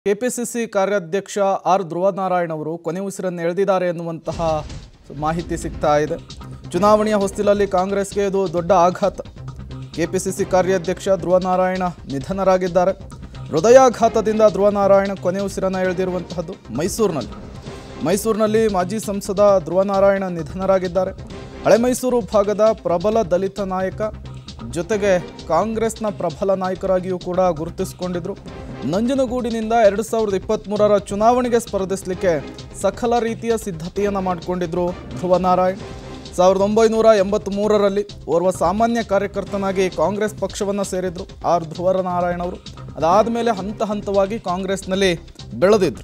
KPCC ಕಾರ್ಯಾಧ್ಯಕ್ಷ R Dhruvanarayan ಅವರು ಕೊನೆ ಉಸಿರನ್ನು ಎಳೆದಿದ್ದಾರೆ ಎನ್ನುವಂತಹ ಮಾಹಿತಿ ಸಿಗ್ತಾ ಇದೆ ಚುನಾವಣೆಯ ಹೊಸ್ತಿಲಲ್ಲಿ ಕಾಂಗ್ರೆಸ್ಗೆ ಇದು ದೊಡ್ಡ ಆಘಾತ ಕೆಪಿಸಿಸಿ ಕಾರ್ಯಾಧ್ಯಕ್ಷ ಧ್ರುವನಾರಾಯಣ ನಿಧನರಾಗಿದ್ದಾರೆ ಹೃದಯಾಘಾತದಿಂದ ಧ್ರುವನಾರಾಯಣ ಕೊನೆ ಉಸಿರನ್ನು ಎಳೆದಿರುವಂತಹದ್ದು ಮೈಸೂರಿನಲ್ಲಿ ಮೈಸೂರಿನಲ್ಲಿ ಮಾಜಿ ಸಂಸದ ಧ್ರುವನಾರಾಯಣ ನಿಧನರಾಗಿದ್ದಾರೆ ಹಳೆ ಮೈಸೂರು ಭಾಗದ ಪ್ರಬಲ ದಲಿತ ನಾಯಕ ಜೊತೆಗೆ ಕಾಂಗ್ರೆಸ್ನ ಪ್ರಬಲ ನಾಯಕರಾಗಿಯೂ ಕೂಡ ಗುರುತಿಸಿಕೊಂಡಿದ್ರು ನಂಜನಗೂಡಿನಿಂದ ಎರಡು ಸಾವಿರದ ಇಪ್ಪತ್ತ್ಮೂರರ ಚುನಾವಣೆಗೆ ಸ್ಪರ್ಧಿಸಲಿಕ್ಕೆ ಸಕಲ ರೀತಿಯ ಸಿದ್ಧತೆಯನ್ನು ಮಾಡಿಕೊಂಡಿದ್ರು ಧ್ರುವನಾರಾಯಣ್ ಸಾವಿರದ ಒಂಬೈನೂರ ಎಂಬತ್ತ್ಮೂರರಲ್ಲಿ ಓರ್ವ ಸಾಮಾನ್ಯ ಕಾರ್ಯಕರ್ತನಾಗಿ ಕಾಂಗ್ರೆಸ್ ಪಕ್ಷವನ್ನು ಸೇರಿದ್ರು ಆರ್ ಧ್ರುವನಾರಾಯಣ್ ಅವರು ಅದಾದ ಮೇಲೆ ಹಂತ ಹಂತವಾಗಿ ಕಾಂಗ್ರೆಸ್ನಲ್ಲಿ ಬೆಳೆದಿದ್ರು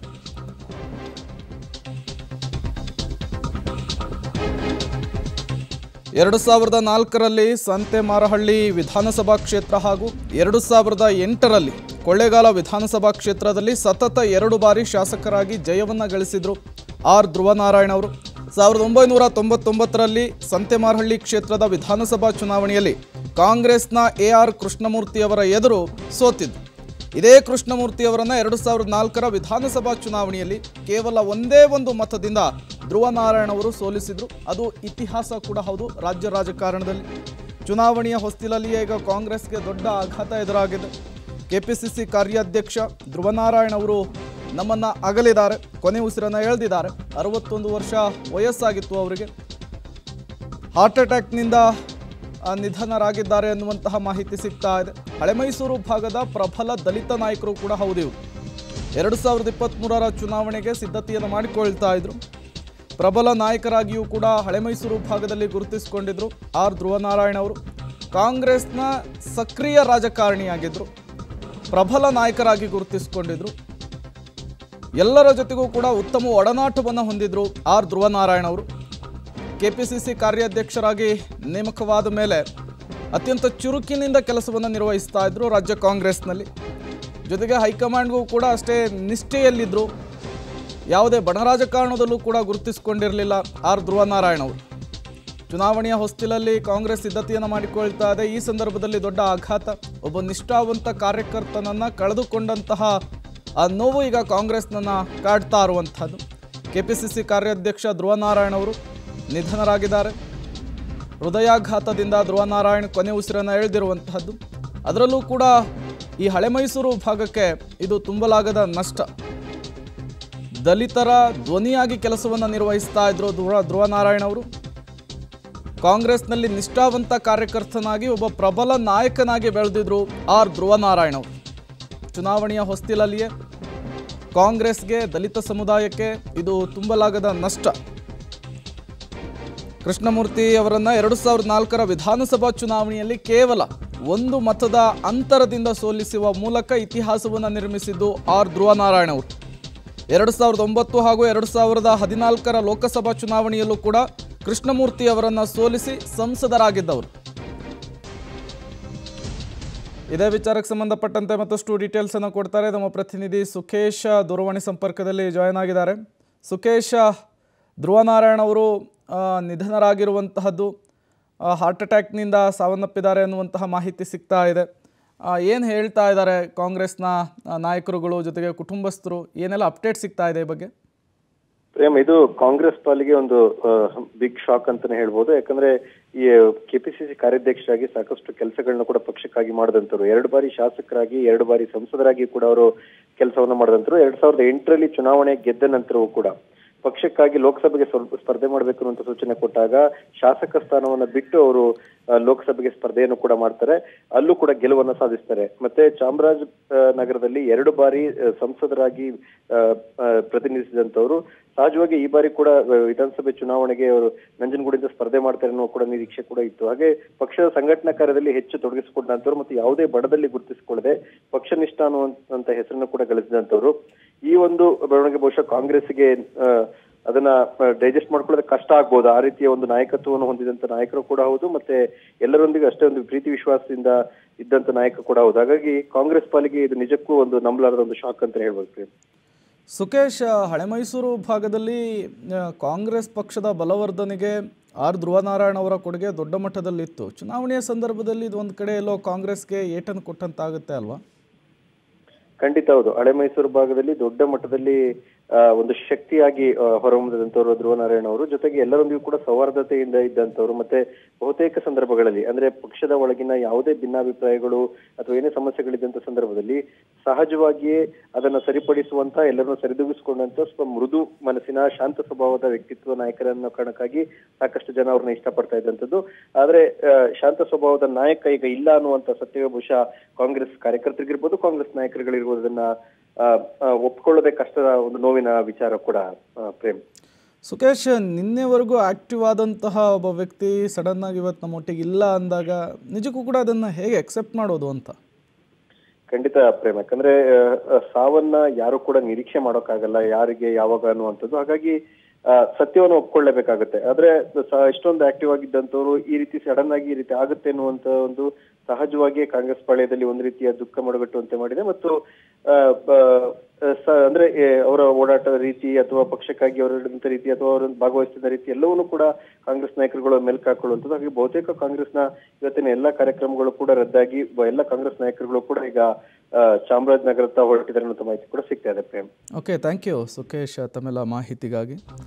ಎರಡು ಸಾವಿರದ ನಾಲ್ಕರಲ್ಲಿ ಸಂತೆಮಾರಹಳ್ಳಿ ವಿಧಾನಸಭಾ ಕ್ಷೇತ್ರ ಹಾಗೂ ಎರಡು ಸಾವಿರದ ಎಂಟರಲ್ಲಿ ಕೊಳ್ಳೇಗಾಲ ವಿಧಾನಸಭಾ ಕ್ಷೇತ್ರದಲ್ಲಿ ಸತತ ಎರಡು ಬಾರಿ ಶಾಸಕರಾಗಿ ಜಯವನ್ನು ಗಳಿಸಿದ್ರು ಆರ್ ಧ್ರುವನಾರಾಯಣ್ ಅವರು ಸಾವಿರದ ಒಂಬೈನೂರ ತೊಂಬತ್ತೊಂಬತ್ತರಲ್ಲಿ ಸಂತೆಮಾರಹಳ್ಳಿ ಕ್ಷೇತ್ರದ ವಿಧಾನಸಭಾ ಚುನಾವಣೆಯಲ್ಲಿ ಕಾಂಗ್ರೆಸ್ನ ಎ ಆರ್ ಕೃಷ್ಣಮೂರ್ತಿಯವರ ಎದುರು ಸೋತಿದ್ರು ಇದೇ ಕೃಷ್ಣಮೂರ್ತಿಯವರನ್ನ ಎರಡು ಸಾವಿರದ ನಾಲ್ಕರ ವಿಧಾನಸಭಾ ಚುನಾವಣೆಯಲ್ಲಿ ಕೇವಲ ಒಂದೇ ಒಂದು ಮತದಿಂದ ಧ್ರುವನಾರಾಯಣ್ ಅವರು ಸೋಲಿಸಿದ್ರು ಅದು ಇತಿಹಾಸ ಕೂಡ ಹೌದು ರಾಜ್ಯ ರಾಜಕಾರಣದಲ್ಲಿ ಚುನಾವಣೆಯ ಹೊಸ್ತಿಲಲ್ಲಿಯೇ ಈಗ ಕಾಂಗ್ರೆಸ್ಗೆ ದೊಡ್ಡ ಆಘಾತ ಎದುರಾಗಿದೆ ಕೆಪಿಸಿಸಿ ಕಾರ್ಯಾಧ್ಯಕ್ಷ ಧ್ರುವನಾರಾಯಣ್ ಅವರು ನಮ್ಮನ್ನ ಅಗಲಿದ್ದಾರೆ ಕೊನೆ ಉಸಿರನ್ನ ಎಳೆದಿದ್ದಾರೆ ಅರವತ್ತೊಂದು ವರ್ಷ ವಯಸ್ಸಾಗಿತ್ತು ಅವರಿಗೆ ಹಾರ್ಟ್ ಅಟ್ಯಾಕ್ನಿಂದ ಆ, ನಿಧನರಾಗಿದ್ದಾರೆ ಎನ್ನುವಂತಹ ಮಾಹಿತಿ ಸಿಗ್ತಾ ಇದೆ ಹಳೆ ಮೈಸೂರು ಭಾಗದ ಪ್ರಬಲ ದಲಿತ ನಾಯಕರು ಕೂಡ ಹೌದು ಇವರು ಎರಡು ಸಾವಿರದ ಇಪ್ಪತ್ತ್ಮೂರರ ಚುನಾವಣೆಗೆ ಸಿದ್ಧತೆಯನ್ನು ಮಾಡಿಕೊಳ್ತಾ ಇದ್ರು ಪ್ರಬಲ ನಾಯಕರಾಗಿಯೂ ಕೂಡ ಹಳೆ ಮೈಸೂರು ಭಾಗದಲ್ಲಿ ಗುರುತಿಸಿಕೊಂಡಿದ್ರು ಆರ್ ಧ್ರುವನಾರಾಯಣ್ ಅವರು ಕಾಂಗ್ರೆಸ್ನ ಸಕ್ರಿಯ ರಾಜಕಾರಣಿಯಾಗಿದ್ದರು ಪ್ರಬಲ ನಾಯಕರಾಗಿ ಗುರುತಿಸಿಕೊಂಡಿದ್ರು ಎಲ್ಲರ ಜೊತೆಗೂ ಕೂಡ ಉತ್ತಮ ಒಡನಾಟವನ್ನು ಹೊಂದಿದ್ರು ಆರ್ ಧ್ರುವನಾರಾಯಣ್ ಅವರು ಕೆಪಿಸಿಸಿ ಕಾರ್ಯಾಧ್ಯಕ್ಷರಾಗಿ ನೇಮಕವಾದ ಮೇಲೆ ಅತ್ಯಂತ ಚುರುಕಿನಿಂದ ಕೆಲಸವನ್ನು ನಿರ್ವಹಿಸ್ತಾ ಇದ್ರು ರಾಜ್ಯ ಕಾಂಗ್ರೆಸ್ನಲ್ಲಿ ಜೊತೆಗೆ ಹೈಕಮಾಂಡ್ಗೂ ಕೂಡ ಅಷ್ಟೇ ನಿಷ್ಠೆಯಲ್ಲಿದ್ದರು ಯಾವುದೇ ಬಣ ರಾಜಕಾರಣದಲ್ಲೂ ಕೂಡ ಗುರುತಿಸಿಕೊಂಡಿರಲಿಲ್ಲ ಆರ್ ಧ್ರುವನಾರಾಯಣ್ ಅವರು ಚುನಾವಣೆಯ ಹೊಸ್ತಿಲಲ್ಲಿ ಕಾಂಗ್ರೆಸ್ ಸಿದ್ಧತೆಯನ್ನು ಮಾಡಿಕೊಳ್ತಾ ಇದೆ ಈ ಸಂದರ್ಭದಲ್ಲಿ ದೊಡ್ಡ ಆಘಾತ ಒಬ್ಬ ನಿಷ್ಠಾವಂತ ಕಾರ್ಯಕರ್ತನನ್ನ ಕಳೆದುಕೊಂಡಂತಹ ಆ ನೋವು ಈಗ ಕಾಂಗ್ರೆಸ್ನನ್ನ ಕಾಡ್ತಾ ಇರುವಂಥದ್ದು ಕೆಪಿಸಿಸಿ ಕಾರ್ಯಾಧ್ಯಕ್ಷ ಧ್ರುವನಾರಾಯಣ್ ಅವರು ನಿಧನರಾಗಿದ್ದಾರೆ ಹೃದಯಾಘಾತದಿಂದ ಧ್ರುವನಾರಾಯಣ್ ಕೊನೆ ಉಸಿರನ್ನು ಎಳೆದಿರುವಂತಹದ್ದು ಅದರಲ್ಲೂ ಕೂಡ ಈ ಹಳೆ ಮೈಸೂರು ಭಾಗಕ್ಕೆ ಇದು ತುಂಬಲಾಗದ ನಷ್ಟ ದಲಿತರ ಧ್ವನಿಯಾಗಿ ಕೆಲಸವನ್ನು ನಿರ್ವಹಿಸ್ತಾ ಇದ್ರು ಧ್ರುವ ಧ್ರುವನಾರಾಯಣ್ ಅವರು ಕಾಂಗ್ರೆಸ್ನಲ್ಲಿ ನಿಷ್ಠಾವಂತ ಕಾರ್ಯಕರ್ತನಾಗಿ ಒಬ್ಬ ಪ್ರಬಲ ನಾಯಕನಾಗಿ ಬೆಳೆದಿದ್ರು ಆರ್ ಧ್ರುವನಾರಾಯಣ್ ಅವರು ಚುನಾವಣೆಯ ಹೊಸ್ತಿಲಲ್ಲಿಯೇ ಕಾಂಗ್ರೆಸ್ಗೆ ದಲಿತ ಸಮುದಾಯಕ್ಕೆ ಇದು ತುಂಬಲಾಗದ ನಷ್ಟ ಕೃಷ್ಣಮೂರ್ತಿ ಅವರನ್ನ ಎರಡು ಸಾವಿರದ ನಾಲ್ಕರ ವಿಧಾನಸಭಾ ಚುನಾವಣೆಯಲ್ಲಿ ಕೇವಲ ಒಂದು ಮತದ ಅಂತರದಿಂದ ಸೋಲಿಸುವ ಮೂಲಕ ಇತಿಹಾಸವನ್ನು ನಿರ್ಮಿಸಿದ್ದು ಆರ್ ಧ್ರುವನಾರಾಯಣ್ ಅವರು ಎರಡು ಸಾವಿರದ ಒಂಬತ್ತು ಹಾಗೂ ಎರಡು ಸಾವಿರದ ಹದಿನಾಲ್ಕರ ಲೋಕಸಭಾ ಚುನಾವಣೆಯಲ್ಲೂ ಕೂಡ ಕೃಷ್ಣಮೂರ್ತಿ ಅವರನ್ನ ಸೋಲಿಸಿ ಸಂಸದರಾಗಿದ್ದವರು ಇದೇ ವಿಚಾರಕ್ಕೆ ಸಂಬಂಧಪಟ್ಟಂತೆ ಮತ್ತಷ್ಟು ಡೀಟೇಲ್ಸ್ ಅನ್ನು ಕೊಡ್ತಾರೆ ನಮ್ಮ ಪ್ರತಿನಿಧಿ ಸುಖೇಶ ದೂರವಾಣಿ ಸಂಪರ್ಕದಲ್ಲಿ ಜಾಯ್ನ್ ಆಗಿದ್ದಾರೆ ಸುಖೇಶ ಧ್ರುವನಾರಾಯಣ್ ಅವರು ಆ, ನಿಧನರಾಗಿರುವಂತಹದ್ದು ಆ, ಹಾರ್ಟ್ ಅಟ್ಯಾಕ್ನಿಂದ ಸಾವನ್ನಪ್ಪಿದ್ದಾರೆ ಅನ್ನುವಂತಹ ಮಾಹಿತಿ ಸಿಗ್ತಾ ಇದೆ ಏನು ಹೇಳ್ತಾ ಇದ್ದಾರೆ ಕಾಂಗ್ರೆಸ್ನ ಆ, ನಾಯಕರುಗಳು ಜೊತೆಗೆ ಕುಟುಂಬಸ್ಥರು ಏನೆಲ್ಲ ಅಪ್ಡೇಟ್ ಸಿಗ್ತಾ ಇದೆ ಈ ಬಗ್ಗೆ ಪ್ರೇಮ್ ಇದು ಕಾಂಗ್ರೆಸ್ ಪಾಲಿಗೆ ಒಂದು ಬಿಗ್ ಶಾಕ್ ಅಂತಾನೆ ಹೇಳ್ಬೋದು ಯಾಕಂದ್ರೆ ಈ ಕೆಪಿಸಿಸಿ ಕಾರ್ಯಾಧ್ಯಕ್ಷರಾಗಿ ಸಾಕಷ್ಟು ಕೆಲಸಗಳನ್ನ ಕೂಡ ಪಕ್ಷಕ್ಕಾಗಿ ಮಾಡಿದಂತರು ಎರಡು ಬಾರಿ ಶಾಸಕರಾಗಿ ಎರಡು ಬಾರಿ ಸಂಸದರಾಗಿ ಕೂಡ ಅವರು ಕೆಲಸವನ್ನ ಮಾಡಿದಂತರು ಎರಡ್ ಸಾವಿರದ ಎಂಟರಲ್ಲಿ ಚುನಾವಣೆ ಗೆದ್ದ ನಂತರವೂ ಕೂಡ ಪಕ್ಷಕ್ಕಾಗಿ ಲೋಕಸಭೆಗೆ ಸ್ವಲ್ಪ ಸ್ಪರ್ಧೆ ಮಾಡಬೇಕು ಅಂತ ಸೂಚನೆ ಕೊಟ್ಟಾಗ ಶಾಸಕ ಸ್ಥಾನವನ್ನ ಬಿಟ್ಟು ಅವರು ಆ, ಲೋಕಸಭೆಗೆ ಸ್ಪರ್ಧೆಯನ್ನು ಕೂಡ ಮಾಡ್ತಾರೆ ಅಲ್ಲೂ ಕೂಡ ಗೆಲುವನ್ನ ಸಾಧಿಸ್ತಾರೆ ಮತ್ತೆ ಚಾಮರಾಜ ಆ, ನಗರದಲ್ಲಿ ಎರಡು ಬಾರಿ ಆ, ಸಂಸದರಾಗಿ ಆ, ಆ, ಪ್ರತಿನಿಧಿಸಿದಂತವರು ಸಹಜವಾಗಿ ಈ ಬಾರಿ ಕೂಡ ಆ, ವಿಧಾನಸಭೆ ಚುನಾವಣೆಗೆ ಅವರು ನಂಜನಗೂಡಿಂದ ಸ್ಪರ್ಧೆ ಮಾಡ್ತಾರೆ ಅನ್ನೋ ಕೂಡ ನಿರೀಕ್ಷೆ ಕೂಡ ಇತ್ತು ಹಾಗೆ ಪಕ್ಷದ ಸಂಘಟನಾ ಕಾರ್ಯದಲ್ಲಿ ಹೆಚ್ಚು ತೊಡಗಿಸಿಕೊಂಡಂತವ್ರು ಮತ್ತು ಯಾವುದೇ ಬಡದಲ್ಲಿ ಗುರುತಿಸಿಕೊಳ್ಳದೆ ಪಕ್ಷನಿಷ್ಠ ಅನ್ನುವಂತ ಹೆಸರನ್ನು ಕೂಡ ಗಳಿಸಿದಂತವ್ರು ಈ ಒಂದು ಬೆಳವಣಿಗೆ ಬಹುಶಃ ಕಾಂಗ್ರೆಸ್ಗೆ ಆ, ಅದನ್ನ ಡೈಜೆಸ್ಟ್ ಮಾಡ್ಕೊಳ್ಳೋದಕ್ಕೆ ಕಷ್ಟ ಆಗ್ಬೋದು ಆ ರೀತಿಯ ಒಂದು ನಾಯಕತ್ವವನ್ನು ಹೊಂದಿದಂತ ನಾಯಕರು ಕೂಡ ಹೌದು ಮತ್ತೆ ಎಲ್ಲರೊಂದಿಗೆ ಅಷ್ಟೇ ಒಂದು ಪ್ರೀತಿ ವಿಶ್ವಾಸದಿಂದ ಇದ್ದಂತ ನಾಯಕ ಕೂಡ ಹೌದು ಹಾಗಾಗಿ ಕಾಂಗ್ರೆಸ್ ಪಾಲಿಗೆ ಇದು ನಿಜಕ್ಕೂ ಒಂದು ನಂಬಲಾರದ ಒಂದು ಶಾಕ್ ಅಂತ ಹೇಳ್ಬೋದು ಪ್ರೇಮ್. ಸುಖೇಶ್ ಹಳೆ ಮೈಸೂರು ಭಾಗದಲ್ಲಿ ಆ, ಕಾಂಗ್ರೆಸ್ ಪಕ್ಷದ ಬಲವರ್ಧನೆಗೆ ಆರ್ ಧ್ರುವನಾರಾಯಣ್ ಅವರ ಕೊಡುಗೆ ದೊಡ್ಡ ಮಟ್ಟದಲ್ಲಿತ್ತು ಚುನಾವಣೆಯ ಸಂದರ್ಭದಲ್ಲಿ ಇದು ಒಂದು ಕಡೆ ಎಲ್ಲೋ ಕಾಂಗ್ರೆಸ್ಗೆ ಏಟನ್ನು ಕೊಟ್ಟಂತಾಗುತ್ತೆ ಅಲ್ವಾ ಖಂಡಿತ ಹೌದು ಹಳೆ ಮೈಸೂರು ಭಾಗದಲ್ಲಿ ದೊಡ್ಡ ಮಟ್ಟದಲ್ಲಿ ಆ, ಒಂದು ಶಕ್ತಿಯಾಗಿ ಆ, ಹೊರಹೊಮ್ಮದಂತವರು ಧ್ರುವನಾರಾಯಣ ಅವರು ಜೊತೆಗೆ ಎಲ್ಲರೊಂದಿಗೂ ಕೂಡ ಸೌಹಾರ್ದತೆಯಿಂದ ಇದ್ದಂತವ್ರು ಮತ್ತೆ ಬಹುತೇಕ ಸಂದರ್ಭಗಳಲ್ಲಿ ಅಂದ್ರೆ ಪಕ್ಷದ ಒಳಗಿನ ಯಾವುದೇ ಭಿನ್ನಾಭಿಪ್ರಾಯಗಳು ಅಥವಾ ಏನೇ ಸಮಸ್ಯೆಗಳಿದ್ದಂತ ಸಂದರ್ಭದಲ್ಲಿ ಸಹಜವಾಗಿಯೇ ಅದನ್ನ ಸರಿಪಡಿಸುವಂತ ಎಲ್ಲರನ್ನು ಸರಿದೂಗಿಸಿಕೊಂಡಂತ ಸ್ವಲ್ಪ ಮೃದು ಮನಸ್ಸಿನ ಶಾಂತ ಸ್ವಭಾವದ ವ್ಯಕ್ತಿತ್ವ ನಾಯಕರನ್ನ ಕಾರಣಕ್ಕಾಗಿ ಸಾಕಷ್ಟು ಜನ ಅವ್ರನ್ನ ಇಷ್ಟಪಡ್ತಾ ಇದ್ದಂಥದ್ದು ಆದ್ರೆ ಆ, ಶಾಂತ ಸ್ವಭಾವದ ನಾಯಕ ಈಗ ಇಲ್ಲ ಅನ್ನುವಂತ ಸತ್ಯವೇ ಬಹುಶಃ ಕಾಂಗ್ರೆಸ್ ಕಾರ್ಯಕರ್ತರಿಗಿರ್ಬೋದು ಕಾಂಗ್ರೆಸ್ ನಾಯಕರುಗಳಿರ್ಬೋದು ಅದನ್ನ ಆ, ಆ, ಒಪ್ಕೊಳ್ಳೋದೇ ಕಷ್ಟದ ಒಂದು ನೋವಿನ ವಿಚಾರ ಕೂಡ ಆ, ಪ್ರೇಮ್ ಸುಖೇಶ್ ನಿನ್ನೆವರೆಗೂ ಆಕ್ಟಿವ್ ಆದಂತಹ ಒಬ್ಬ ವ್ಯಕ್ತಿ ಸಡನ್ ಆಗಿ ಇವತ್ತು ನಮ್ಮ ಒಟ್ಟಿಗೆ ಇಲ್ಲ ಅಂದಾಗ ನಿಜಕ್ಕೂ ಕೂಡ ಅದನ್ನು ಹೇಗೆ ಅಕ್ಸೆಪ್ಟ್ ಮಾಡೋದು ಅಂತ ಖಂಡಿತ ಪ್ರೇಮ್ ಯಾಕಂದ್ರೆ ಆ, ಆ, ಸಾವನ್ನ ಯಾರು ಕೂಡ ನಿರೀಕ್ಷೆ ಮಾಡೋಕ್ಕಾಗಲ್ಲ ಯಾರಿಗೆ ಯಾವಾಗ ಅನ್ನುವಂಥದ್ದು ಹಾಗಾಗಿ ಆ, ಸತ್ಯವನ್ನು ಒಪ್ಕೊಳ್ಳೇಬೇಕಾಗುತ್ತೆ ಆದ್ರೆ ಸ- ಇಷ್ಟೊಂದು ಆಕ್ಟಿವ್ ಆಗಿದ್ದಂಥವ್ರು ಈ ರೀತಿ ಸಡನ್ ಆಗಿ ಈ ರೀತಿ ಆಗುತ್ತೆ ಅನ್ನುವಂತ ಒಂದು ಸಹಜವಾಗಿಯೇ ಕಾಂಗ್ರೆಸ್ ಪಾಳ್ಯದಲ್ಲಿ ಒಂದು ರೀತಿಯ ದುಃಖ ಮಡಗಟ್ಟುವಂತೆ ಮಾಡಿದೆ ಮತ್ತು ಆ, ಬ- ಸ- ಅಂದ್ರೆ ಏ, ಅವರ ಓಡಾಟದ ರೀತಿ ಅಥವಾ ಪಕ್ಷಕ್ಕಾಗಿ ಅವರು ಹೇಳಿದಂತ ರೀತಿ ಅಥವಾ ಅವರು ಭಾಗವಹಿಸಿದ ರೀತಿ ಎಲ್ಲವನ್ನೂ ಕೂಡ ಕಾಂಗ್ರೆಸ್ ನಾಯಕರುಗಳು ಮೆಲ್ಕು ಹಾಕೊಳ್ಳುವಂಥದ್ದು ಹಾಗೆ ಬಹುತೇಕ ಕಾಂಗ್ರೆಸ್ನ ಇವತ್ತಿನ ಎಲ್ಲಾ ಕಾರ್ಯಕ್ರಮಗಳು ಕೂಡ ರದ್ದಾಗಿ ಬ- ಎಲ್ಲ ಕಾಂಗ್ರೆಸ್ ನಾಯಕರುಗಳು ಕೂಡ ಈಗ ಆ, ಚಾಮರಾಜನಗರತ್ತ ಹೊರಟಿದ್ದಾರೆ ಅನ್ನೋ ಮಾಹಿತಿ ಕೂಡ ಸಿಗ್ತಾ ಇದೆ Prem okay thank you Sukhesh ತಮ್ಮೆಲ್ಲ ಮಾಹಿತಿಗಾಗಿ